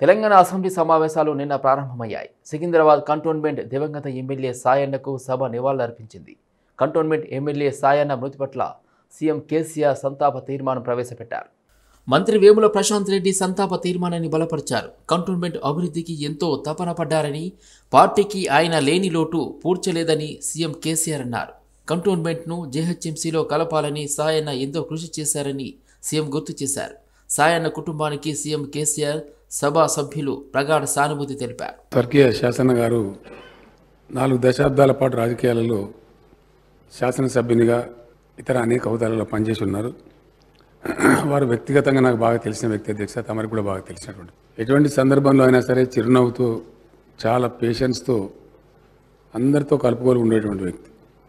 Telangana assembly సమావేశాలు నిన్న ప్రారంభమయ్యాయి సికింద్రాబాద్ కంటోన్మెంట్ దివంగత ఎమ్మెల్యే సాయన్నకు సభ నివాళులర్పించింది కంటోన్మెంట్ ఎమ్మెల్యే సాయన్న మృతి పట్ల సీఎం కేసీఆర్ సంతాప తీర్మానం ప్రవేశపెట్టారు మంత్రి వేముల ప్రశాంత్ రెడ్డి సంతాప తీర్మానాన్ని బలపరిచారు కంటోన్మెంట్ అభివృద్ధికి ఎంతో తపన పడ్డారని పార్టీకి ఆయన లేని లోటు పూడ్చలేదని సీఎం కేసీఆర్ అన్నారు కంటోన్మెంట్ను జేహెచ్ఎంసీలో కలపాలని సాయన్న ఎంతో కృషి చేశారని సీఎం గుర్తు చేశారు సాయన్న కుటుంబానికి సీఎం కేసీఆర్ సభా సభ్యులు ప్రగాఢ సానుభూతి తెలిపారు స్వర్గీయ శాసన గారు నాలుగు దశాబ్దాల పాటు రాజకీయాలలో శాసనసభ్యునిగా ఇతర అనేక హోదాలలో పనిచేసి ఉన్నారు వారు వ్యక్తిగతంగా నాకు బాగా తెలిసిన వ్యక్తి అధ్యక్ష తమరికి కూడా బాగా తెలిసినటువంటి ఎటువంటి సందర్భంలో అయినా సరే చిరునవ్వుతో చాలా పేషెన్స్తో అందరితో కలుపుకొని ఉండేటువంటి వ్యక్తి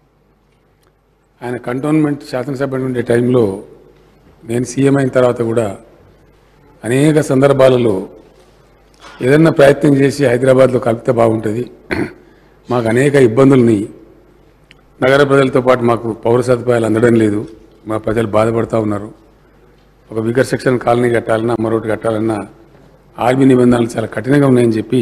ఆయన కంటోన్మెంట్ శాసనసభ్యుడు ఉండే టైంలో నేను సీఎం అయిన తర్వాత కూడా అనేక సందర్భాలలో ఏదన్నా ప్రయత్నం చేసి హైదరాబాద్లో కలిపితే బాగుంటుంది మాకు అనేక ఇబ్బందుల్ని నగర ప్రజలతో పాటు మాకు పౌర సదుపాయాలు అందడం లేదు మా ప్రజలు బాధపడుతూ ఉన్నారు ఒక విగర్ సెక్షన్ కాలనీ కట్టాలన్నా మరొకటి కట్టాలన్నా ఆర్మీ నిబంధనలు చాలా కఠినంగా ఉన్నాయని చెప్పి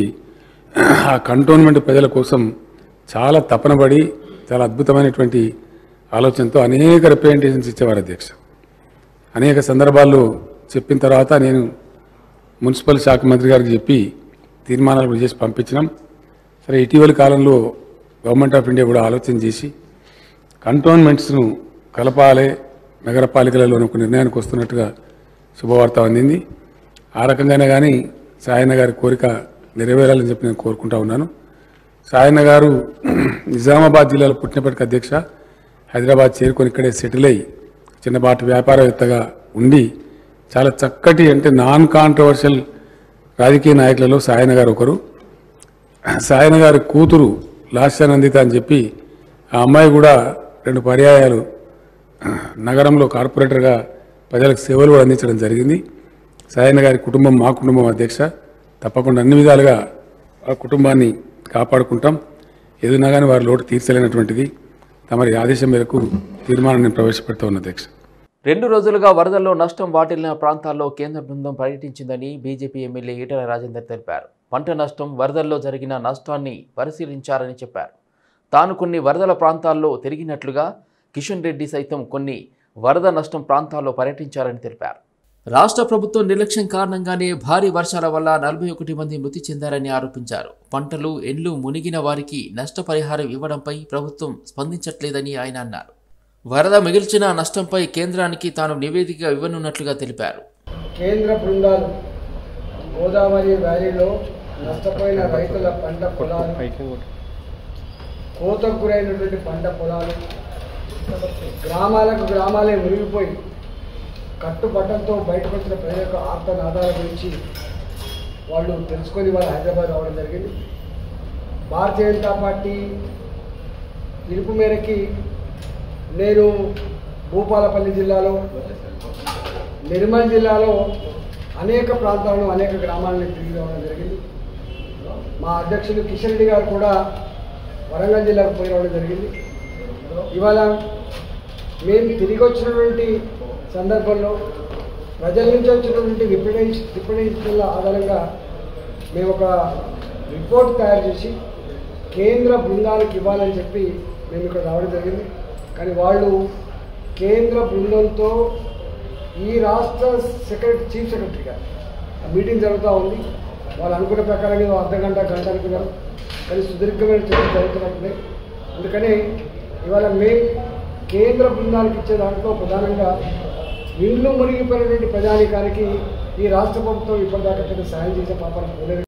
ఆ కంటోన్మెంట్ ప్రజల కోసం చాలా తపనబడి చాలా అద్భుతమైనటువంటి ఆలోచనతో అనేక రిప్రజెంటేషన్స్ ఇచ్చేవారు అధ్యక్ష అనేక సందర్భాల్లో చెప్పిన తర్వాత నేను మున్సిపల్ శాఖ మంత్రి గారికి చెప్పి తీర్మానాలు కూడా చేసి పంపించినాం సరే ఇటీవలి కాలంలో గవర్నమెంట్ ఆఫ్ ఇండియా కూడా ఆలోచన చేసి కంటోన్మెంట్స్ను కలపాలి నగరపాలికలలో ఒక నిర్ణయానికి వస్తున్నట్టుగా శుభవార్త అందింది ఆ రకంగానే కానీ సాయన్న గారి కోరిక నెరవేరాలని చెప్పి నేను కోరుకుంటా ఉన్నాను సాయన్న గారు నిజామాబాద్ జిల్లాలో పుట్టినప్పటికీ అధ్యక్ష హైదరాబాద్ చేరుకొని ఇక్కడే సెటిల్ అయ్యి చిన్నపాటి వ్యాపారవేత్తగా ఉండి చాలా చక్కటి అంటే నాన్ కాంట్రవర్షియల్ రాజకీయ నాయకులలో సాయన గారు ఒకరు సాయన గారి కూతురు లాస్యానందిత అని చెప్పి ఆ అమ్మాయి కూడా రెండు పర్యాయాలు నగరంలో కార్పొరేటర్గా ప్రజలకు సేవలు కూడా అందించడం జరిగింది సాయన గారి కుటుంబం మా కుటుంబం అధ్యక్ష తప్పకుండా అన్ని విధాలుగా ఆ కుటుంబాన్ని కాపాడుకుంటాం ఏదైనా కానీ వారి లోటు తీర్చలేనటువంటిది తమరి ఆదేశం మేరకు తీర్మానాన్ని ప్రవేశపెడతా ఉన్న అధ్యక్ష రెండు రోజులుగా వరదల్లో నష్టం వాటిల్లిన ప్రాంతాల్లో కేంద్ర బృందం పర్యటించిందని బీజేపీ ఎమ్మెల్యే ఈటల రాజేందర్ తెలిపారు పంట నష్టం వరదల్లో జరిగిన నష్టాన్ని పరిశీలించారని చెప్పారు తాను కొన్ని వరదల ప్రాంతాల్లో తిరిగినట్లుగా కిషన్ రెడ్డి సైతం కొన్ని వరద నష్టం ప్రాంతాల్లో పర్యటించారని తెలిపారు రాష్ట్ర ప్రభుత్వం నిర్లక్ష్యం కారణంగానే భారీ వర్షాల వల్ల నలభై ఒకటి మంది మృతి చెందారని ఆరోపించారు పంటలు ఎండ్లు మునిగిన వారికి నష్టపరిహారం ఇవ్వడంపై ప్రభుత్వం స్పందించట్లేదని ఆయన అన్నారు వరద మిగిల్చిన నష్టంపై కేంద్రానికి తాను నివేదిక ఇవ్వనున్నట్లుగా తెలిపారు కేంద్ర బృందాలు గోదావరి వ్యాలీలో నష్టపోయిన రైతుల పంట పొలాలు కోతకు గురైనటువంటి పంట పొలాలు గ్రామాలకు గ్రామాలే మునిగిపోయి కట్టుబట్టలతో బయటకు వచ్చిన ప్రజలకు ఆర్తనాదాల గురించి వాళ్ళు తెలుసుకొని వాళ్ళు హైదరాబాద్ రావడం జరిగింది భారతీయ జనతా పార్టీ పిలుపు మేరకి నేను భూపాలపల్లి జిల్లాలో నిర్మల్ జిల్లాలో అనేక ప్రాంతాలను అనేక గ్రామాలను తిరిగి రావడం జరిగింది మా అధ్యక్షులు కిషన్ రెడ్డి గారు కూడా వరంగల్ జిల్లాకు పోయి రావడం జరిగింది ఇవాళ మేము తిరిగి వచ్చినటువంటి సందర్భంలో ప్రజల నుంచి వచ్చినటువంటి రిప్రజెంట్ రిప్రజెంటేషన్ల ఆధారంగా మేము ఒక రిపోర్ట్ తయారు చేసి కేంద్ర బృందానికి ఇవ్వాలని చెప్పి మేము ఇక్కడ రావడం జరిగింది కానీ వాళ్ళు కేంద్ర బృందంతో ఈ రాష్ట్ర సెక్రటరీ చీఫ్ సెక్రటరీ గారు మీటింగ్ జరుగుతూ ఉంది వాళ్ళు అనుకున్న ప్రకారం ఏదో అర్ధ గంట గంట అనుకున్నారు కానీ సుదీర్ఘమైన చర్చలు జరుగుతున్నట్లే అందుకని ఇవాళ మేము కేంద్ర బృందానికి ఇచ్చే దాంట్లో ప్రధానంగా ఇండ్లు మునిగిపోయినటువంటి ప్రజానికానికి ఈ రాష్ట్ర ప్రభుత్వం ఇప్పటిదాకా పెద్ద సాయం చేసే పాపాన్ని పోలేదు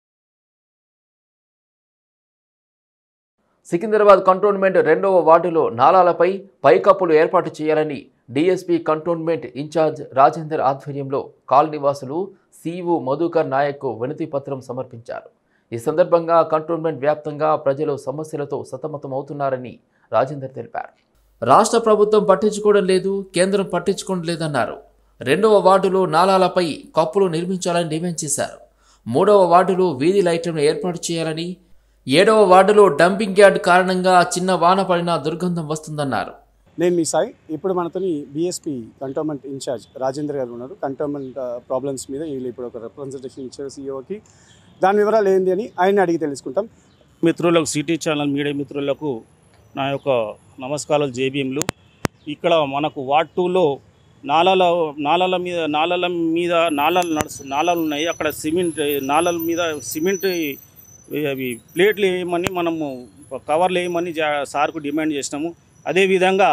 సికింద్రాబాద్ కంటోన్మెంట్ రెండవ వార్డులో నాలాలపై పైకప్పులు ఏర్పాటు చేయాలని డీఎస్పీ కంటోన్మెంట్ ఇన్ఛార్జ్ రాజేందర్ ఆధ్వర్యంలో కాలనీవాసులు సిఇఓ మధుకర్ నాయక్కు వినతి పత్రం సమర్పించారు ఈ సందర్భంగా కంటోన్మెంట్ వ్యాప్తంగా ప్రజలు సమస్యలతో సతమతమవుతున్నారని రాజేందర్ తెలిపారు రాష్ట్ర ప్రభుత్వం పట్టించుకోవడం లేదు కేంద్రం పట్టించుకోవడం లేదన్నారు రెండవ వార్డులో నాలాలపై కప్పులు నిర్మించాలని డిమాండ్ చేశారు మూడవ వార్డులో వీధి లైట్లను ఏర్పాటు చేయాలని ఏడవ వార్డులో డంపింగ్ యార్డ్ కారణంగా చిన్న వాన పడినా దుర్గంధం వస్తుందన్నారు నేను మీ సాయి ఇప్పుడు మనతోని బీఎస్పీ కంటోన్మెంట్ ఇన్ఛార్జ్ రాజేంద్ర గారు ఉన్నారు కంటోన్మెంట్ ప్రాబ్లమ్స్ మీద వీళ్ళు ఇప్పుడు ఒక రిప్రజెంటేషన్ ఇచ్చారు సీఈఓకి దాని వివరాలు ఏంది అని ఆయన అడిగి తెలుసుకుంటాం మిత్రులకు సిటీ ఛానల్ మీడియా మిత్రులకు నా యొక్క నమస్కారాలు జేబీఎంలు ఇక్కడ మనకు వార్డ్ టూలో నాలాల నాలాల మీద నాలాల మీద నాలాలు నడుస్తు నాలాలు ఉన్నాయి అక్కడ సిమెంట్ నాలాల మీద సిమెంట్ అవి ప్లేట్లు వేయమని మనము కవర్లు వేయమని జా- సార్కు డిమాండ్ చేసినాము అదేవిధంగా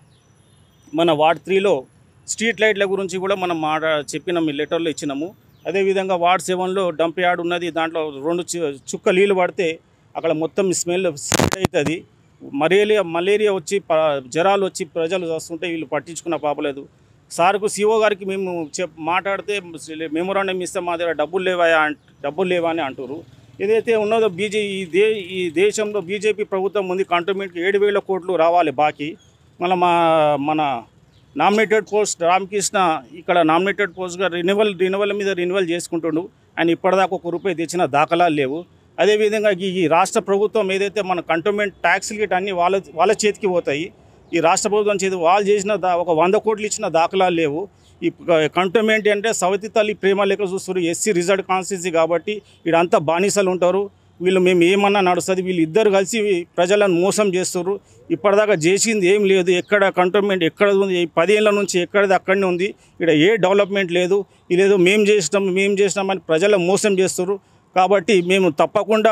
మన వార్డ్ త్రీలో స్ట్రీట్ లైట్ల గురించి కూడా మనం మాట చెప్పినాం ఈ లెటర్లో ఇచ్చినాము అదేవిధంగా వార్డ్ సెవెన్లో డంప్ యార్డ్ ఉన్నది దాంట్లో రెండు చు- చుక్క నీళ్ళు పడితే అక్కడ మొత్తం స్మెల్ స్ప్రెడ్ అవుతుంది మలేరియా మలేరియా వచ్చి ప జ్వరాలు వచ్చి ప్రజలు వస్తుంటే వీళ్ళు పట్టించుకున్న పాపలేదు సార్కు సిఓ గారికి మేము చెప్ మాట్లాడితే మెమోరాండం ఇస్తే మా దగ్గర డబ్బులు లేవా అంట డబ్బులు లేవా అని అంటారు ఏదైతే ఉన్నదో బీజే ఈ దే ఈ దేశంలో బీజేపీ ప్రభుత్వం ఉంది కంటోన్మెంట్కి ఏడు వేల కోట్లు రావాలి బాకీ మళ్ళీ మా మన నామినేటెడ్ పోస్ట్ రామకృష్ణ ఇక్కడ నామినేటెడ్ పోస్ట్గా రినివల్ రినివల్ మీద రినివల్ చేసుకుంటుండు ఆయన ఇప్పటిదాకా ఒక రూపాయి తెచ్చిన దాఖలాలు లేవు అదేవిధంగా ఈ ఈ రాష్ట్ర ప్రభుత్వం ఏదైతే మన కంటోన్మెంట్ ట్యాక్స్లు గిట్ట అన్ని వాళ్ళ వాళ్ళ చేతికి పోతాయి ఈ రాష్ట్ర ప్రభుత్వం చేతి వాళ్ళు చేసిన దా ఒక వంద కోట్లు ఇచ్చిన దాఖలాలు లేవు ఈ కంటోన్మెంట్ అంటే సవతి తల్లి ప్రేమ లెక్క చూస్తారు ఎస్సీ రిజర్వ్ కాన్స్టిట్యూన్సీ కాబట్టి వీడంతా బానిసలు ఉంటారు వీళ్ళు మేము ఏమన్నా నడుస్తుంది వీళ్ళు ఇద్దరు కలిసి ప్రజలను మోసం చేస్తారు ఇప్పటిదాకా చేసింది ఏం లేదు ఎక్కడ కంటోన్మెంట్ ఎక్కడ ఉంది ఈ పదేళ్ళ నుంచి ఎక్కడిది అక్కడనే ఉంది ఇక్కడ ఏ డెవలప్మెంట్ లేదు ఇదేదో మేము చేసినాం మేము చేసినామని ప్రజలను మోసం చేస్తారు కాబట్టి మేము తప్పకుండా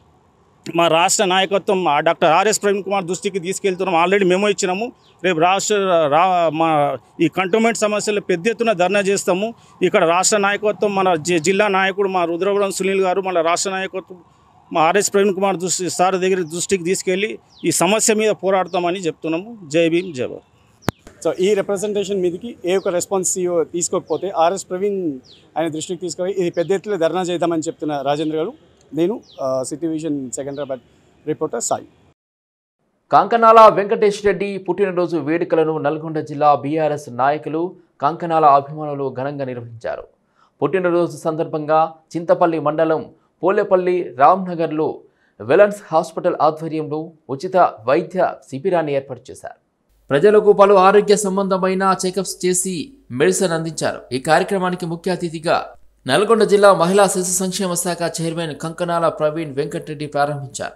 మా రాష్ట్ర నాయకత్వం ఆ డాక్టర్ ఆర్ఎస్ ప్రవీణ్ కుమార్ దృష్టికి తీసుకెళ్తున్నాం ఆల్రెడీ మెమో ఇచ్చినాము రేపు రాష్ట్ర రా మా ఈ కంటోన్మెంట్ సమస్యలు పెద్ద ఎత్తున ధర్నా చేస్తాము ఇక్కడ రాష్ట్ర నాయకత్వం మన జి- జిల్లా నాయకుడు మా రుద్రవరం సునీల్ గారు మన రాష్ట్ర నాయకత్వం మా ఆర్ఎస్ ప్రవీణ్ కుమార్ దృష్టి సార్ దగ్గర దృష్టికి తీసుకెళ్ళి ఈ సమస్య మీద పోరాడతామని చెప్తున్నాము జై భీమ్ జై భారత్ సో ఈ రిప్రజెంటేషన్ మీదకి ఏ ఒక రెస్పాన్స్ సీఓ తీసుకోకపోతే ఆర్ఎస్ ప్రవీణ్ ఆయన దృష్టికి తీసుకొని ఇది పెద్ద ఎత్తున ధర్నా చేద్దామని చెప్తున్న రాజేంద్ర గారు నేను ఆ, city vision Secunderabad reporter Sai Kankanala Venkatesh Reddy పుట్టినరోజు వేడుకలను నల్గొండ జిల్లా బీఆర్ఎస్ నాయకులు కాంకనాల అభిమానులు ఘనంగా నిర్వహించారు పుట్టినరోజు సందర్భంగా చింతపల్లి మండలం పోలేపల్లి రామ్నగర్లో వెలన్స్ హాస్పిటల్ ఆధ్వర్యంలో ఉచిత వైద్య శిబిరాన్ని ఏర్పాటు చేశారు ప్రజలకు పలు ఆరోగ్య సంబంధమైన చెకప్స్ చేసి మెడిసిన్ అందించారు ఈ కార్యక్రమానికి ముఖ్య అతిథిగా నల్గొండ జిల్లా మహిళా శిశు సంక్షేమ శాఖ చైర్మన్ కంకనాల ప్రవీణ్ వెంకటరెడ్డి ప్రారంభించారు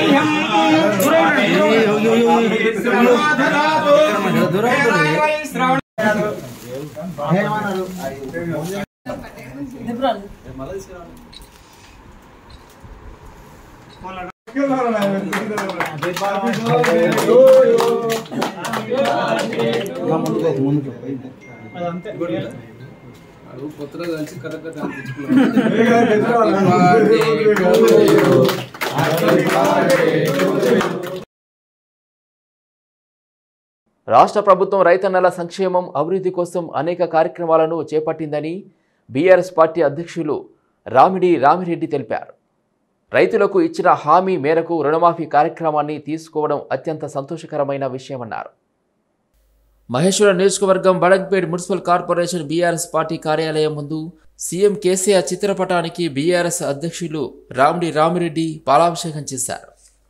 రాష్ట్ర ప్రభుత్వం రైతన్నల సంక్షేమం అభివృద్ధి కోసం అనేక కార్యక్రమాలను చేపట్టిందని బీఆర్ఎస్ పార్టీ అధ్యక్షులు రామిడి రామిరెడ్డి తెలిపారు రైతులకు ఇచ్చిన హామీ మేరకు రుణమాఫీ కార్యక్రమాన్ని తీసుకోవడం అత్యంత సంతోషకరమైన విషయమన్నారు మహేశ్వర నియోజకవర్గం Badangpet municipal corporation BRS party కార్యాలయం ముందు సీఎం కేసీఆర్ చిత్రపటానికి బీఆర్ఎస్ అధ్యక్షులు రామిడి రామిరెడ్డి పాలాభిషేకం చేశారు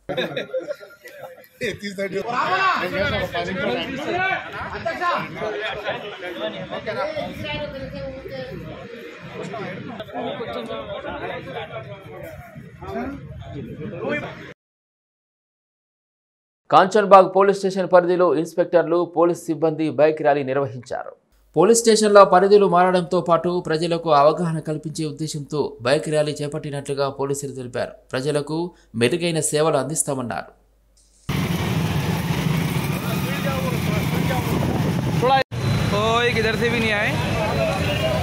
కాంచన్బాగ్ పోలీస్ స్టేషన్ పరిధిలో ఇన్స్పెక్టర్లు పోలీస్ సిబ్బంది బైక్ ర్యాలీ నిర్వహించారు పోలీస్ స్టేషన్ల పరిధులు మారడంతో పాటు ప్రజలకు అవగాహన కల్పించే ఉద్దేశంతో బైక్ ర్యాలీ చేపట్టినట్లుగా పోలీసులు తెలిపారు ప్రజలకు మెరుగైన సేవలు అందిస్తామన్నారు कोई किधर से भी नहीं आए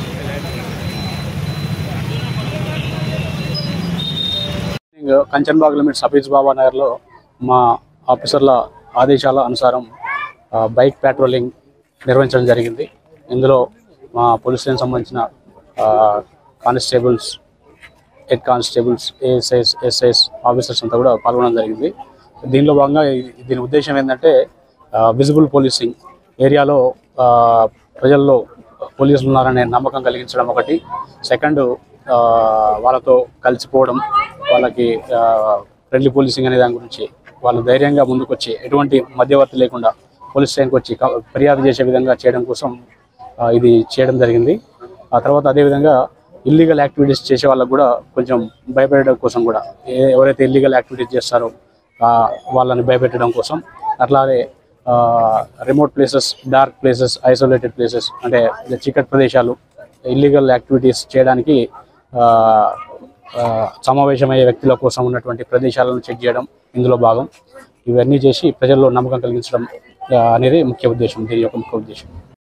కంచన్బాగ్ లిమిట్ సఫీజ్ బాబా నగర్లో మా ఆఫీసర్ల ఆదేశాల అనుసారం ఆ, బైక్ పెట్రోలింగ్ నిర్వహించడం జరిగింది ఇందులో మా పోలీస్ స్టేషన్ సంబంధించిన ఆ, constables head constables ASIs SIs officers అంతా కూడా పాల్గొనడం జరిగింది దీనిలో భాగంగా ఈ- దీని ఉద్దేశం ఏంటంటే విజిబుల్ పోలీసింగ్ ఏరియాలో ఆ, ప్రజల్లో పోలీసులు ఉన్నారనే నమ్మకం కలిగించడం ఒకటి సెకండ్ వాళ్ళతో కలిసిపోవడం వాళ్ళకి ఫ్రెండ్లీ పోలీసింగ్ అనే దాని గురించి వాళ్ళు ధైర్యంగా ముందుకొచ్చి ఎటువంటి మధ్యవర్తి లేకుండా పోలీస్ స్టేషన్కి వచ్చి క- ఫిర్యాదు చేసే విధంగా చేయడం కోసం ఆ, ఇది చేయడం జరిగింది ఆ తర్వాత అదేవిధంగా ఇల్లీగల్ యాక్టివిటీస్ చేసే వాళ్ళకు కూడా కొంచెం భయపెట్టడం కోసం కూడా ఏ- ఎవరైతే ఇల్లీగల్ యాక్టివిటీస్ చేస్తారో ఆ, వాళ్ళని భయపెట్టడం కోసం అట్లాగే remote places dark places isolated places అంటే చీకటి ప్రదేశాలు ఇల్లీగల్ యాక్టివిటీస్ చేయడానికి ఆ, ఆ, సమావేశమయ్యే వ్యక్తుల కోసం ఉన్నటువంటి ప్రదేశాలను చెక్ చేయడం ఇందులో భాగం ఇవన్నీ చేసి ప్రజల్లో నమ్మకం కలిగించడం ఆ, అనేది ముఖ్య ఉద్దేశం దీని యొక్క ముఖ్య ఉద్దేశం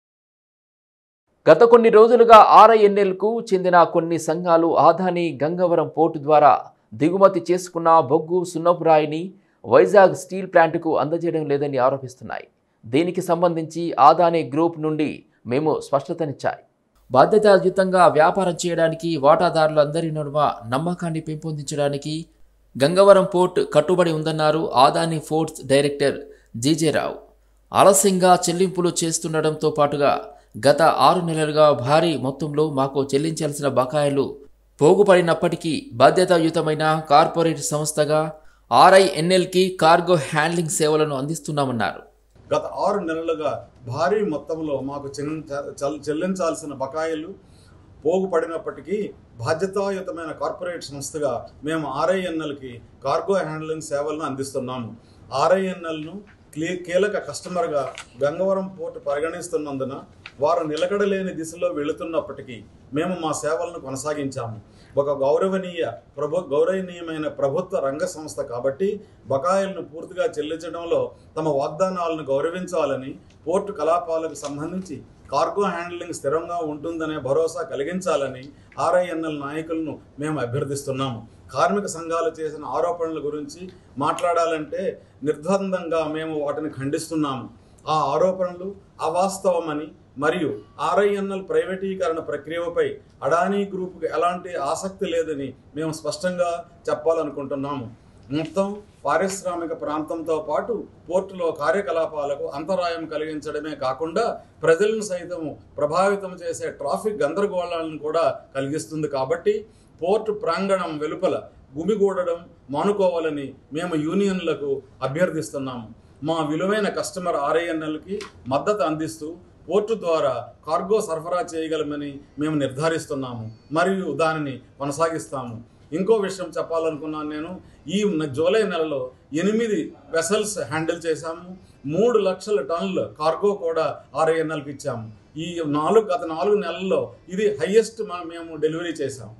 గత కొన్ని రోజులుగా ఆర్ఐఎన్ఎల్కు చెందిన కొన్ని సంఘాలు ఆదాని గంగవరం పోర్టు ద్వారా దిగుమతి చేసుకున్న బొగ్గు సున్నపురాయిని వైజాగ్ స్టీల్ ప్లాంట్కు అందజేయడం లేదని ఆరోపిస్తున్నాయి దీనికి సంబంధించి ఆదాని గ్రూప్ నుండి మేము స్పష్టతనిచ్చాయి బాధ్యతాయుతంగా వ్యాపారం చేయడానికి వాటాదారులందరి నడుమ నమ్మకాన్ని పెంపొందించడానికి గంగవరం పోర్ట్ కట్టుబడి ఉందన్నారు Adani ports director G J Rao ఆలస్యంగా చెల్లింపులు చేస్తుండటంతో పాటుగా గత ఆరు నెలలుగా భారీ మొత్తంలో మాకు చెల్లించాల్సిన బకాయిలు పోగుపడినప్పటికీ బాధ్యతాయుతమైన కార్పొరేట్ సంస్థగా ఆర్ఐఎన్ఎల్కి కార్గో హ్యాండ్లింగ్ సేవలను అందిస్తున్నామన్నారు గత ఆరు నెలలుగా భారీ మొత్తంలో మాకు చెల్లించ- చెల్- చెల్లించాల్సిన బకాయిలు పోగుపడినప్పటికీ బాధ్యతాయుతమైన కార్పొరేట్ సంస్థగా మేము ఆర్ఐఎన్ఎల్కి కార్గో హ్యాండ్లింగ్ సేవలను అందిస్తున్నాము ఆర్ఐఎన్ఎల్ను క్లీ కీలక కస్టమర్గా గంగవరం పోర్టు పరిగణిస్తున్నందున వారు నిలకడలేని దిశలో వెళుతున్నప్పటికీ మేము మా సేవలను కొనసాగించాము ఒక గౌరవనీయ ప్రభు గౌరవనీయమైన ప్రభుత్వ రంగ సంస్థ కాబట్టి బకాయిలను పూర్తిగా చెల్లించడంలో తమ వాగ్దానాలను గౌరవించాలని పోర్టు కలాపాలకు సంబంధించి కార్గో హ్యాండ్లింగ్ స్థిరంగా ఉంటుందనే భరోసా కలిగించాలని ఆర్ఐఎన్ఎల్ నాయకులను మేము అభ్యర్థిస్తున్నాము కార్మిక సంఘాలు చేసిన ఆరోపణల గురించి మాట్లాడాలంటే నిర్ద్వందంగా మేము వాటిని ఖండిస్తున్నాము ఆ ఆరోపణలు అవాస్తవమని మరియు ఆర్ఐఎన్ఎల్ ప్రైవేటీకరణ ప్రక్రియపై అడానీ గ్రూప్కి ఎలాంటి ఆసక్తి లేదని మేము స్పష్టంగా చెప్పాలనుకుంటున్నాము మొత్తం పారిశ్రామిక ప్రాంతంతో పాటు పోర్టులో కార్యకలాపాలకు అంతరాయం కలిగించడమే కాకుండా ప్రజలను సైతం ప్రభావితం చేసే ట్రాఫిక్ గందరగోళాలను కూడా కలిగిస్తుంది కాబట్టి పోర్టు ప్రాంగణం వెలుపల గుమిగూడడం మానుకోవాలని మేము యూనియన్లకు అభ్యర్థిస్తున్నాము మా విలువైన కస్టమర్ ఆర్ఐఎన్ఎల్కి మద్దతు అందిస్తూ పోర్టు ద్వారా కార్గో సరఫరా చేయగలమని మేము నిర్ధారిస్తున్నాము మరియు దానిని కొనసాగిస్తాము ఇంకో విషయం చెప్పాలనుకున్నాను నేను ఈ న- జూలై నెలలో ఎనిమిది వెసల్స్ హ్యాండిల్ చేశాము మూడు లక్షల టన్నుల కార్గో కూడా ఆర్ఐఎన్ఎల్కి ఇచ్చాము ఈ నాలుగు గత నాలుగు నెలల్లో ఇది హయ్యెస్ట్ మేము డెలివరీ చేశాము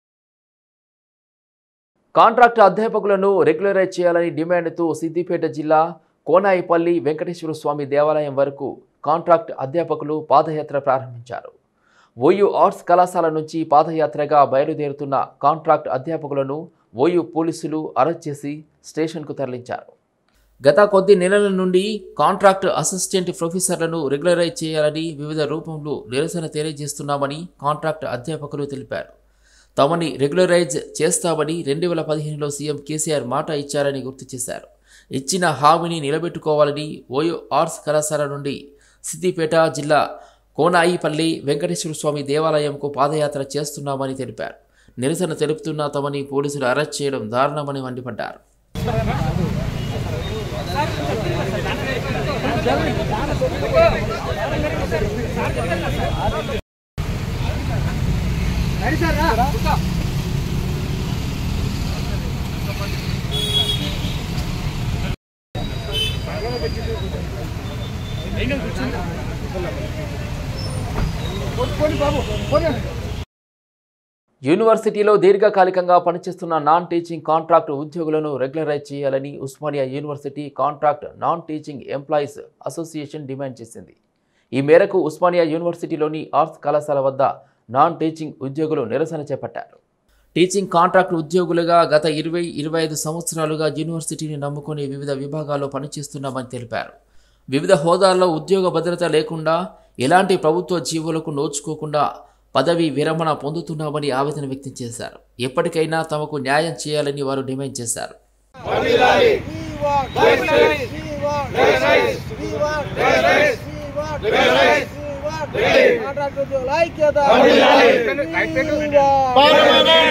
కాంట్రాక్ట్ అధ్యాపకులను రెగ్యులరైజ్ చేయాలని డిమాండ్తో సిద్దిపేట జిల్లా కోనాయిపల్లి వెంకటేశ్వర స్వామి దేవాలయం వరకు కాంట్రాక్ట్ అధ్యాపకులు పాదయాత్ర ప్రారంభించారు ఓయూ ఆర్ట్స్ కళాశాల నుంచి పాదయాత్రగా బయలుదేరుతున్న కాంట్రాక్ట్ అధ్యాపకులను ఓయూ పోలీసులు అరెస్ట్ చేసి స్టేషన్కు తరలించారు గత కొద్ది నెలల నుండి కాంట్రాక్ట్ అసిస్టెంట్ ప్రొఫెసర్లను రెగ్యులరైజ్ చేయాలని వివిధ రూపంలో నిరసన తెలియజేస్తున్నామని కాంట్రాక్ట్ అధ్యాపకులు తెలిపారు తమని రెగ్యులరైజ్ చేస్తామని రెండు వేల పదిహేనులో సీఎం కేసీఆర్ మాట ఇచ్చారని గుర్తు చేశారు ఇచ్చిన హామీని నిలబెట్టుకోవాలని ఓయో ఆర్ట్స్ కళాశాల నుండి సిద్దిపేట జిల్లా కోనాయిపల్లి వెంకటేశ్వర స్వామి దేవాలయంకు పాదయాత్ర చేస్తున్నామని తెలిపారు నిరసన తెలుపుతున్న తమని పోలీసులు అరెస్ట్ చేయడం దారుణమని మండిపడ్డారు యూనివర్సిటీలో దీర్ఘకాలికంగా పనిచేస్తున్న నాన్ టీచింగ్ కాంట్రాక్ట్ ఉద్యోగులను రెగ్యులరైజ్ చేయాలని Osmania university contract non teaching employees association demand చేసింది ఈ మేరకు ఉస్మానియా యూనివర్సిటీలోని ఆర్ట్స్ కళాశాల వద్ద నాన్ టీచింగ్ ఉద్యోగులు నిరసన చేపట్టారు టీచింగ్ కాంట్రాక్ట్ ఉద్యోగులుగా గత ఇరవై ఇరవై ఐదు సంవత్సరాలుగా యూనివర్సిటీని నమ్ముకొని వివిధ విభాగాల్లో పనిచేస్తున్నామని తెలిపారు వివిధ హోదాల్లో ఉద్యోగ భద్రత లేకుండా ఎలాంటి ప్రభుత్వ జీవులకు నోచుకోకుండా పదవి విరమణ పొందుతున్నామని ఆవేదన వ్యక్తం చేశారు ఎప్పటికైనా తమకు న్యాయం చేయాలని వారు డిమాండ్ చేశారు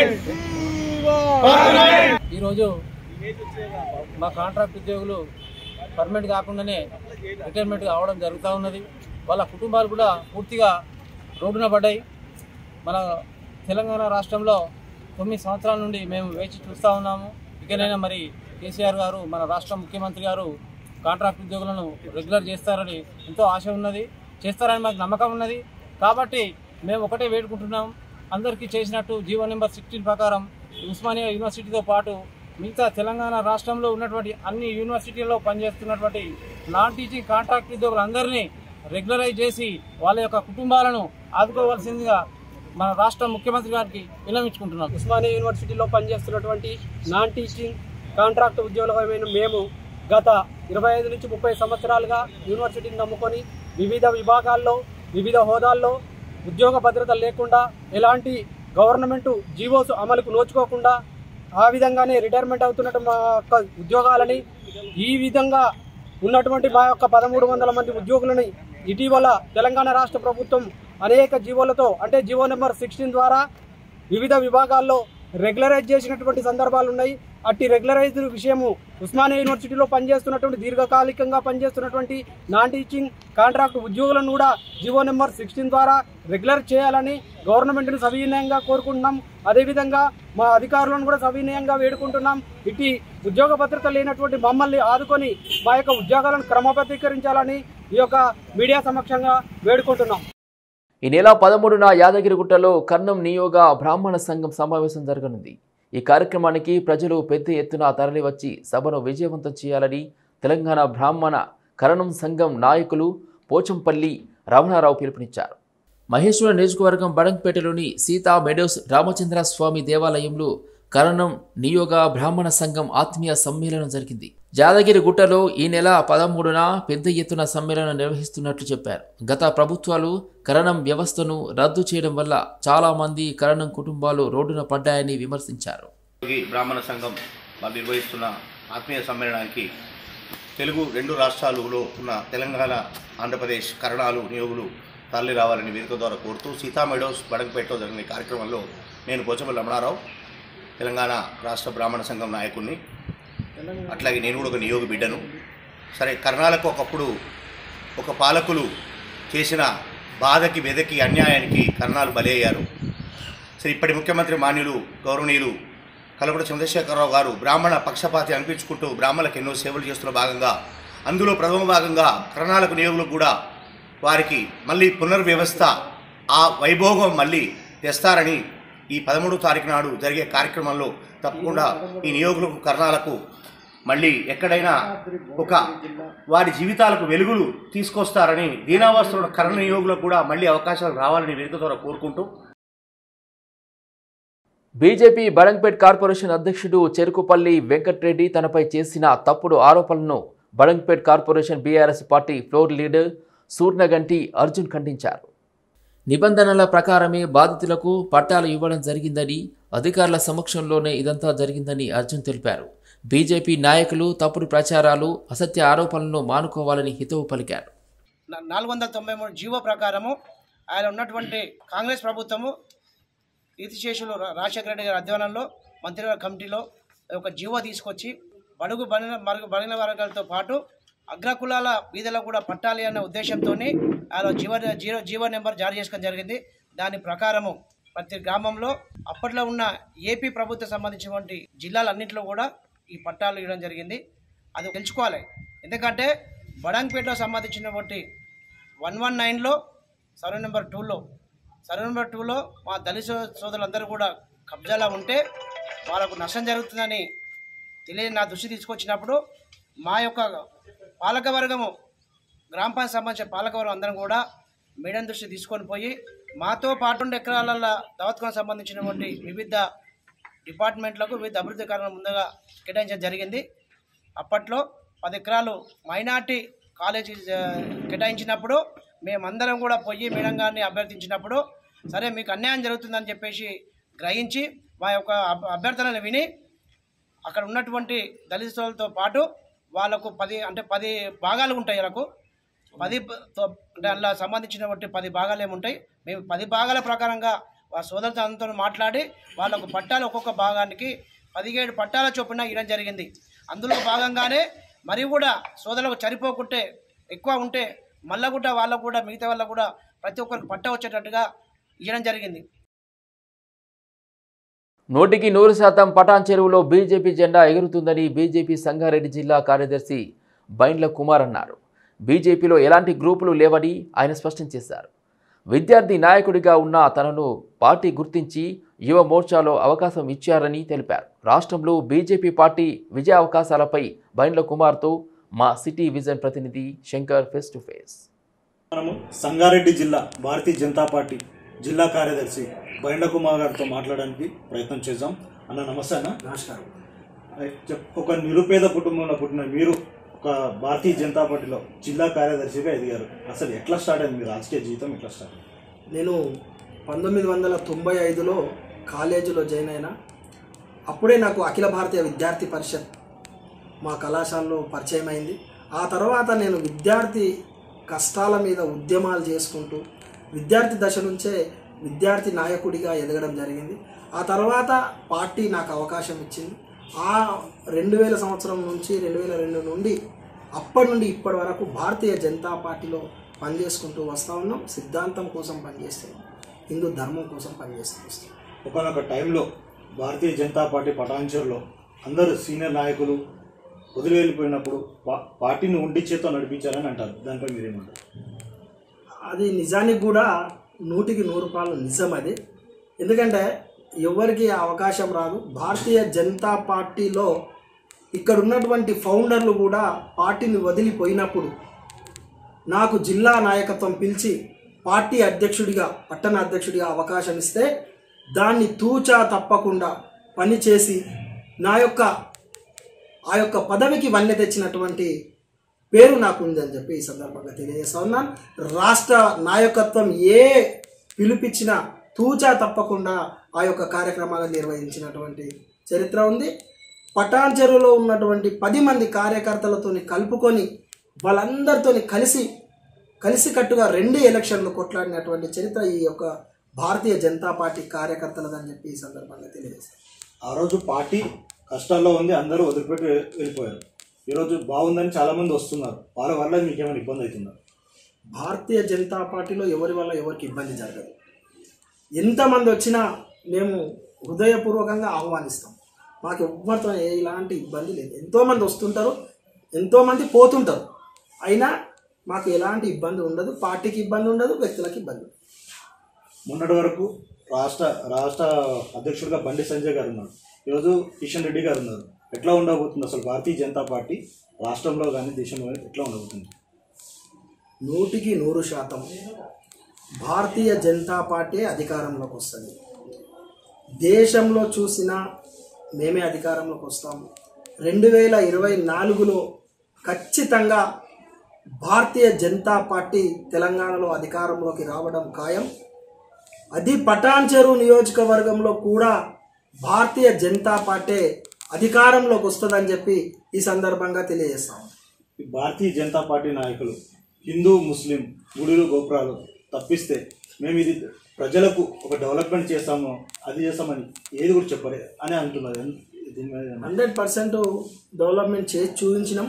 ఈరోజు మా కాంట్రాక్ట్ ఉద్యోగులు పర్మనెంట్ కాకుండానే రిటైర్మెంట్ కావడం జరుగుతూ ఉన్నది వాళ్ళ కుటుంబాలు కూడా పూర్తిగా రోడ్డున పడ్డాయి మన తెలంగాణ రాష్ట్రంలో తొమ్మిది సంవత్సరాల నుండి మేము వేచి చూస్తూ ఉన్నాము ఇకనైనా మరి కేసీఆర్ గారు మన రాష్ట్ర ముఖ్యమంత్రి గారు కాంట్రాక్ట్ ఉద్యోగులను రెగ్యులర్ చేస్తారని ఎంతో ఆశ ఉన్నది చేస్తారని మాకు నమ్మకం ఉన్నది కాబట్టి మేము ఒకటే వేడుకుంటున్నాం అందరికీ చేసినట్టు జీవో నెంబర్ సిక్స్టీన్ ప్రకారం ఉస్మానియా యూనివర్సిటీతో పాటు మిగతా తెలంగాణ రాష్ట్రంలో ఉన్నటువంటి అన్ని యూనివర్సిటీల్లో పనిచేస్తున్నటువంటి నాన్ టీచింగ్ కాంట్రాక్ట్ ఉద్యోగులందరినీ రెగ్యులరైజ్ చేసి వాళ్ళ యొక్క కుటుంబాలను ఆదుకోవాల్సిందిగా మన రాష్ట్ర ముఖ్యమంత్రి గారికి విన్నవించుకుంటున్నాం ఉస్మానియా యూనివర్సిటీలో పనిచేస్తున్నటువంటి నాన్ టీచింగ్ కాంట్రాక్ట్ ఉద్యోగులమైన మేము గత ఇరవై ఐదు నుంచి ముప్పై సంవత్సరాలుగా యూనివర్సిటీని నమ్ముకొని వివిధ విభాగాల్లో వివిధ హోదాల్లో ఉద్యోగ భద్రత లేకుండా ఎలాంటి గవర్నమెంట్ జీవోస్ అమలుకు నోచుకోకుండా ఆ విధంగానే రిటైర్మెంట్ అవుతున్నట్టు మా యొక్క ఉద్యోగాలని ఈ విధంగా ఉన్నటువంటి మా యొక్క పదమూడు వందల మంది ఉద్యోగులని ఇటీవల తెలంగాణ రాష్ట్ర ప్రభుత్వం అనేక జీవోలతో అంటే జీవో నెంబర్ సిక్స్టీన్ ద్వారా వివిధ విభాగాల్లో రెగ్యులరైజ్ చేసినటువంటి సందర్భాలు ఉన్నాయి అట్టి రెగ్యులరైజ్ విషయము ఉస్మానియా యూనివర్సిటీలో పనిచేస్తున్నటువంటి దీర్ఘకాలికంగా పనిచేస్తున్నటువంటి నాన్ టీచింగ్ కాంట్రాక్ట్ ఉద్యోగులను కూడా జీవో నెంబర్ సిక్స్టీన్ ద్వారా రెగ్యులర్ చేయాలని గవర్నమెంట్ను సవినయంగా కోరుకుంటున్నాం అదేవిధంగా మా అధికారులను కూడా సవినయంగా వేడుకుంటున్నాం ఇట్టి ఉద్యోగ భద్రత లేనటువంటి మమ్మల్ని ఆదుకొని మా యొక్క ఉద్యోగాలను క్రమబద్ధీకరించాలని ఈ యొక్క మీడియా సమక్షంగా వేడుకుంటున్నాం ఈ నెల పదమూడున యాదగిరిగుట్టలో కర్ణం నియోగ బ్రాహ్మణ సంఘం సమావేశం జరగనుంది ఈ కార్యక్రమానికి ప్రజలు పెద్ద ఎత్తున తరలివచ్చి సభను విజయవంతం చేయాలని తెలంగాణ బ్రాహ్మణ కరణం సంఘం నాయకులు పోచంపల్లి రమణారావు పిలుపునిచ్చారు మహేశ్వర నియోజకవర్గం బడంగ్పేటలోని సీతా మెడోస్ రామచంద్ర స్వామి దేవాలయంలో కరణం నియోగ బ్రాహ్మణ సంఘం ఆత్మీయ సమ్మేళనం జరిగింది జాదగిరి గుట్టలో ఈ నెల పదమూడున పెద్ద ఎత్తున సమ్మేళనం నిర్వహిస్తున్నట్లు చెప్పారు గత ప్రభుత్వాలు కరణం వ్యవస్థను రద్దు చేయడం వల్ల చాలా మంది కరణం కుటుంబాలు రోడ్డున పడ్డాయని విమర్శించారు యోగి బ్రాహ్మణ సంఘం వాళ్ళు నిర్వహిస్తున్న ఆత్మీయ సమ్మేళనానికి తెలుగు రెండు రాష్ట్రాలలో ఉన్న తెలంగాణ ఆంధ్రప్రదేశ్ కరణాలు నియోగులు తరలి రావాలని వేదిక ద్వారా కోరుతూ సీతా మెడోస్ బడంగపేటలో జరిగిన ఈ కార్యక్రమంలో నేను పోచపల్లి రమణారావు తెలంగాణ రాష్ట్ర బ్రాహ్మణ సంఘం నాయకుడిని అట్లాగే నేను కూడా ఒక నియోగ బిడ్డను సరే కర్ణాలకు ఒకప్పుడు ఒక పాలకులు చేసిన బాధకి వెదకి అన్యాయానికి కర్ణాలు బలయ్యారు సరే ఇప్పటి ముఖ్యమంత్రి మాన్యులు గౌరవనీయులు కలపడ చంద్రశేఖరరావు గారు బ్రాహ్మణ పక్షపాతి అనిపించుకుంటూ బ్రాహ్మణులకు ఎన్నో సేవలు చేస్తున్న భాగంగా అందులో ప్రథమ భాగంగా కరణాలకు నియోగులకు కూడా వారికి మళ్ళీ పునర్వ్యవస్థ ఆ వైభోగం మళ్ళీ తెస్తారని ఈ పదమూడో తారీఖు నాడు జరిగే కార్యక్రమంలో తప్పకుండా ఈ నియోగులకు కరణాలకు మళ్ళీ ఎక్కడైనా ఒక వారి జీవితాలకు వెలుగులు తీసుకొస్తారని దీనావస్థలో కరణ నియోగులకు కూడా మళ్ళీ అవకాశాలు రావాలని వేదిక ద్వారా కోరుకుంటూ బీజేపీ బడంగ్పేట్ కార్పొరేషన్ అధ్యక్షుడు చెరుకుపల్లి వెంకట్రెడ్డి తనపై చేసిన తప్పుడు ఆరోపణలను Badangpet corporation BRS party floor leader Surnaganti Arjun ఖండించారు నిబంధనల ప్రకారమే బాధితులకు పట్టాలు ఇవ్వడం జరిగిందని అధికారుల సమక్షంలోనే ఇదంతా జరిగిందని అర్జున్ తెలిపారు బీజేపీ నాయకులు తప్పుడు ప్రచారాలు అసత్య ఆరోపణలను మానుకోవాలని హితవు పలికారు నా- నాలుగు వందల తొంభై మూడు జీవో ప్రకారము ఆయన ఉన్నటువంటి కాంగ్రెస్ ప్రభుత్వము ఈతిశేషులు రా- రాజశేఖర రెడ్డి గారి అధ్యయనంలో మంత్రివర్గ కమిటీలో ఒక జీవో తీసుకొచ్చి బడుగు బలిన మరుగు బలిన వర్గాలతో పాటు అగ్రకులాల వీధులకు కూడా పట్టాలి అన్న ఉద్దేశంతో ఆయన జీవ జీరో జీవో నెంబర్ జారీ చేసుకోవడం జరిగింది దాని ప్రకారము ప్రతి గ్రామంలో అప్పట్లో ఉన్న ఏపీ ప్రభుత్వం సంబంధించినటువంటి జిల్లాలన్నింటిలో కూడా ఈ పట్టాలు ఇవ్వడం జరిగింది అది తెలుసుకోవాలి ఎందుకంటే బడంగ్పేటలో సంబంధించినటువంటి వన్ వన్ నైన్లో సర్వే నెంబర్ టూలో సర్వే నెంబర్ టూలో మా దళిత సోదరులందరూ కూడా కబ్జాలో ఉంటే వాళ్ళకు నష్టం జరుగుతుందని తెలియని నా దృష్టి తీసుకొచ్చినప్పుడు మా యొక్క పాలకవర్గము గ్రామ పంచాయతీ సంబంధించిన పాలకవర్గం అందరం కూడా మేడం దృష్టి తీసుకొని పోయి మాతో పాటు రెండు ఎకరాల దౌత్కం సంబంధించినటువంటి వివిధ డిపార్ట్మెంట్లకు వివిధ అభివృద్ధి కారణం ముందుగా కేటాయించడం జరిగింది అప్పట్లో పది ఎకరాలు మైనార్టీ కాలేజీ ఆ, కేటాయించినప్పుడు మేమందరం కూడా పోయి మేడం గారిని అభ్యర్థించినప్పుడు సరే మీకు అన్యాయం జరుగుతుందని చెప్పేసి గ్రహించి మా యొక్క అభ- అభ్యర్థనలు విని అక్కడ ఉన్నటువంటి దళిత సోదరులతో పాటు వాళ్ళకు పది అంటే పది భాగాలు ఉంటాయి వాళ్ళకు పది ప- తో- అంటే అందులో సంబంధించినటువంటి పది భాగాలు ఏముంటాయి మేము పది భాగాల ప్రకారంగా ఆ సోదరులతో అందరితో మాట్లాడి వాళ్ళకు పట్టాలు ఒక్కొక్క భాగానికి పదిహేడు పట్టాల చొప్పున ఇవ్వడం జరిగింది అందులో భాగంగానే మరి కూడా సోదరులకు చనిపోకుంటే ఎక్కువ ఉంటే మళ్ళా కూడా వాళ్ళకు కూడా మిగతా వాళ్ళకు కూడా ప్రతి ఒక్కరికి పట్ట వచ్చేటట్టుగా ఇవ్వడం జరిగింది నూటికి నూరు శాతం పటాన్ చెరువులో బీజేపీ జెండా ఎగురుతుందని బీజేపీ సంగారెడ్డి జిల్లా కార్యదర్శి బైండ్ల కుమార్ అన్నారు బీజేపీలో ఎలాంటి గ్రూపులు లేవని ఆయన స్పష్టం చేశారు విద్యార్థి నాయకుడిగా ఉన్న తనను పార్టీ గుర్తించి యువ మోర్చాలో అవకాశం ఇచ్చారని తెలిపారు రాష్ట్రంలో బీజేపీ పార్టీ విజయ అవకాశాలపై బైండ్ల కుమార్తో మా సిటీ విజన్ ప్రతినిధి శంకర్ ఫేస్ టు ఫేస్ మనము సంగారెడ్డి జిల్లా భారతీయ జనతా పార్టీ జిల్లా కార్యదర్శి బైండ కుమార్ గారితో మాట్లాడడానికి ప్రయత్నం చేద్దాం అన్న నమస్తే అన్న నమస్కారం చెప్- ఒక నిరుపేద కుటుంబంలో పుట్టిన మీరు ఒక భారతీయ జనతా పార్టీలో జిల్లా కార్యదర్శిగా ఎదిగారు అసలు ఎట్లా స్టార్ట్ అయింది మీ రాజకీయ జీవితం ఎట్లా స్టార్ట్ అయింది నేను పంతొమ్మిది వందల తొంభై ఐదులో కాలేజీలో జాయిన్ అయినా అప్పుడే నాకు అఖిల భారతీయ విద్యార్థి పరిషత్ మా కళాశాలలో పరిచయం అయింది ఆ తర్వాత నేను విద్యార్థి కష్టాల మీద ఉద్యమాలు చేసుకుంటూ విద్యార్థి దశ నుంచే విద్యార్థి నాయకుడిగా ఎదగడం జరిగింది ఆ తర్వాత పార్టీ నాకు అవకాశం ఇచ్చింది ఆ రెండు వేల సంవత్సరం నుంచి రెండు వేల రెండు నుండి అప్పటి నుండి ఇప్పటి వరకు భారతీయ జనతా పార్టీలో పనిచేసుకుంటూ వస్తూ ఉన్నాం సిద్ధాంతం కోసం పనిచేస్తున్నాం హిందూ ధర్మం కోసం పనిచేస్తూ వస్తాం ఒకనొక టైంలో భారతీయ జనతా పార్టీ పటాన్చర్లో అందరూ సీనియర్ నాయకులు వదిలి వెళ్ళిపోయినప్పుడు పా- పార్టీని ఉండి చేతో నడిపించారని అంటారు దానిపై మీరేమంటారు అది నిజానికి కూడా నూటికి నూరు రూపాయలు నిజం అది ఎందుకంటే ఎవరికి ఆ అవకాశం రాదు భారతీయ జనతా పార్టీలో ఇక్కడ ఉన్నటువంటి ఫౌండర్లు కూడా పార్టీని వదిలిపోయినప్పుడు నాకు జిల్లా నాయకత్వం పిలిచి పార్టీ అధ్యక్షుడిగా పట్టణ అధ్యక్షుడిగా అవకాశం ఇస్తే దాన్ని తూచా తప్పకుండా పనిచేసి నా యొక్క ఆ యొక్క పదవికి వన్నె తెచ్చినటువంటి పేరు నాకు ఉందని చెప్పి ఈ సందర్భంగా తెలియజేస్తా ఉన్నాను రాష్ట్ర నాయకత్వం ఏ పిలుపిచ్చినా తూచా తప్పకుండా ఆ యొక్క కార్యక్రమాలను నిర్వహించినటువంటి చరిత్ర ఉంది పటాన్ చెరువులో ఉన్నటువంటి పది మంది కార్యకర్తలతోని కలుపుకొని వాళ్ళందరితోని కలిసి కలిసికట్టుగా రెండు ఎలక్షన్లు కొట్లాడినటువంటి చరిత్ర ఈ యొక్క భారతీయ జనతా పార్టీ కార్యకర్తలదని చెప్పి ఈ సందర్భంగా తెలియజేస్తాను ఆ రోజు పార్టీ కష్టాల్లో ఉంది అందరూ వదిలిపెట్టి వె- వెళ్ళిపోయారు ఈరోజు బాగుందని చాలా మంది వస్తున్నారు వాళ్ళ వల్ల మీకు ఏమైనా ఇబ్బంది అవుతుందా భారతీయ జనతా పార్టీలో ఎవరి వల్ల ఎవరికి ఇబ్బంది జరగదు ఎంతమంది వచ్చినా మేము హృదయపూర్వకంగా ఆహ్వానిస్తాం మాకు ఎవ్వరితో ఎలాంటి ఇబ్బంది లేదు ఎంతోమంది వస్తుంటారు ఎంతోమంది పోతుంటారు అయినా మాకు ఎలాంటి ఇబ్బంది ఉండదు పార్టీకి ఇబ్బంది ఉండదు వ్యక్తులకు ఇబ్బంది ఉండదు మొన్నటి వరకు రాష్ట్ర రాష్ట్ర అధ్యక్షుడిగా బండి సంజయ్ గారు ఉన్నారు ఈరోజు కిషన్ రెడ్డి గారు ఉన్నారు ఎట్లా ఉండబోతుంది అసలు భారతీయ జనతా పార్టీ రాష్ట్రంలో కానీ దేశంలో కానీ ఎట్లా ఉండబోతుంది నూటికి నూరు శాతం భారతీయ జనతా పార్టీ అధికారంలోకి వస్తుంది దేశంలో చూసినా మేమే అధికారంలోకి వస్తాము రెండు వేల ఇరవై నాలుగులో ఖచ్చితంగా భారతీయ జనతా పార్టీ తెలంగాణలో అధికారంలోకి రావడం ఖాయం అది పటాన్ చెరువు నియోజకవర్గంలో కూడా భారతీయ జనతా పార్టీ అధికారంలోకి వస్తుందని చెప్పి ఈ సందర్భంగా తెలియజేస్తాం ఈ భారతీయ జనతా పార్టీ నాయకులు హిందూ ముస్లిం గుడులు గోపురాలు తప్పిస్తే మేము ఇది ప్రజలకు ఒక డెవలప్మెంట్ చేస్తాము అది చేస్తామని ఏది కూడా చెప్పరు అని అంటున్నారు దీని మీద ఏమన్నా? హండ్రెడ్ పర్సెంట్ డెవలప్మెంట్ చేసి చూపించినాం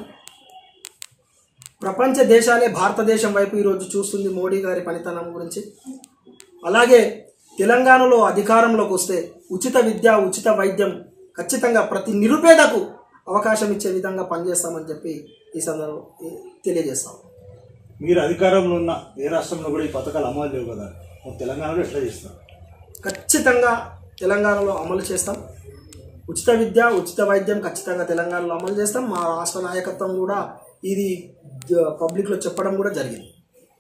ప్రపంచ దేశాలే భారతదేశం వైపు ఈరోజు చూస్తుంది మోడీ గారి పనితనం గురించి అలాగే తెలంగాణలో అధికారంలోకి వస్తే ఉచిత విద్య ఉచిత వైద్యం ఖచ్చితంగా ప్రతి నిరుపేదకు అవకాశం ఇచ్చే విధంగా పనిచేస్తామని చెప్పి ఈ సందర్భం తెలియజేస్తాం మీరు అధికారంలో ఉన్న ఏ రాష్ట్రంలో కూడా ఈ పథకాలు అమలు లేవు కదా మరి తెలంగాణలో ఎట్లా చేస్తారు ఖచ్చితంగా తెలంగాణలో అమలు చేస్తాం ఉచిత విద్య ఉచిత వైద్యం ఖచ్చితంగా తెలంగాణలో అమలు చేస్తాం మా రాష్ట్ర నాయకత్వం కూడా ఇది జ- పబ్లిక్లో చెప్పడం కూడా జరిగింది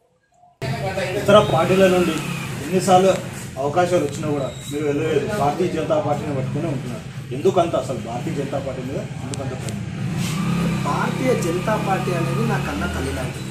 ఇతర పార్టీల నుండి ఎన్నిసార్లు అవకాశాలు వచ్చినా కూడా మీరు వెళ్ళలేదు భారతీయ జనతా పార్టీని పట్టుకునే ఉంటున్నారు ఎందుకంత అసలు భారతీయ జనతా పార్టీ మీద ఎందుకంత ప్రేమ? భారతీయ జనతా పార్టీ అనేది నా కన్న తల్లి లాంటిది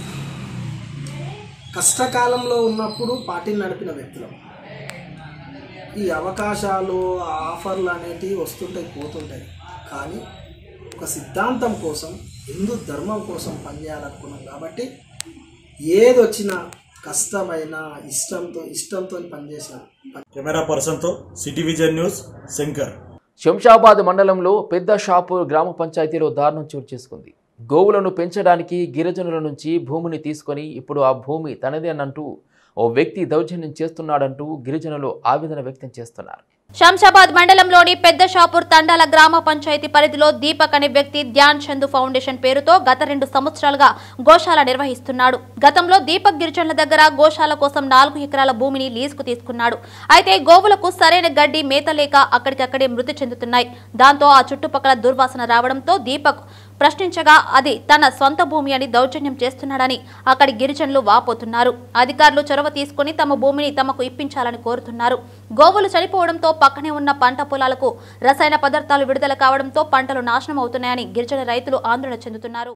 కష్టకాలంలో ఉన్నప్పుడు పార్టీని నడిపిన వ్యక్తులం ఈ అవకాశాలు ఆఫర్లు అనేటివి వస్తుంటాయి పోతుంటాయి కానీ ఒక సిద్ధాంతం కోసం హిందూ ధర్మం కోసం పనిచేయాలనుకున్నాం కాబట్టి ఏది వచ్చినా కష్టమైన ఇష్టంతో ఇష్టంతో పనిచేసాను కెమెరా పర్సన్తో city vision news Shankar Shamshabad మండలంలో పెద్ద షాపూర్ గ్రామ పంచాయతీలో దారుణం చోటు చేసుకుంది గోవులను పెంచడానికి గిరిజనుల నుంచి భూమిని తీసుకొని ఇప్పుడు ఆ భూమి తనదే అనంటూ ఓ వ్యక్తి దౌర్జన్యం చేస్తున్నాడంటూ గిరిజనులు ఆవేదన వ్యక్తం చేస్తున్నారు శంషాబాద్ మండలంలోని పెద్ద షాపూర్ తండాల గ్రామ పంచాయతీ పరిధిలో దీపక్ అనే వ్యక్తి ధ్యాన్ చందు ఫౌండేషన్ పేరుతో గత రెండు సంవత్సరాలుగా గోశాల నిర్వహిస్తున్నాడు గతంలో దీపక్ గిరిజనుల దగ్గర గోశాల కోసం నాలుగు ఎకరాల భూమిని లీజుకు తీసుకున్నాడు అయితే గోవులకు సరైన గడ్డి మేత లేక అక్కడికక్కడే మృతి చెందుతున్నాయి దాంతో ఆ చుట్టుపక్కల దుర్వాసన రావడంతో దీపక్ ప్రశ్నించగా అది తన సొంత భూమి అని దౌర్జన్యం చేస్తున్నాడని అక్కడి గిరిజనులు వాపోతున్నారు అధికారులు చొరవ తీసుకుని తమ భూమిని తమకు ఇప్పించాలని కోరుతున్నారు గోవులు చనిపోవడంతో పక్కనే ఉన్న పంట పొలాలకు రసాయన పదార్థాలు విడుదల కావడంతో పంటలు నాశనం అవుతున్నాయని గిరిజన రైతులు ఆందోళన చెందుతున్నారు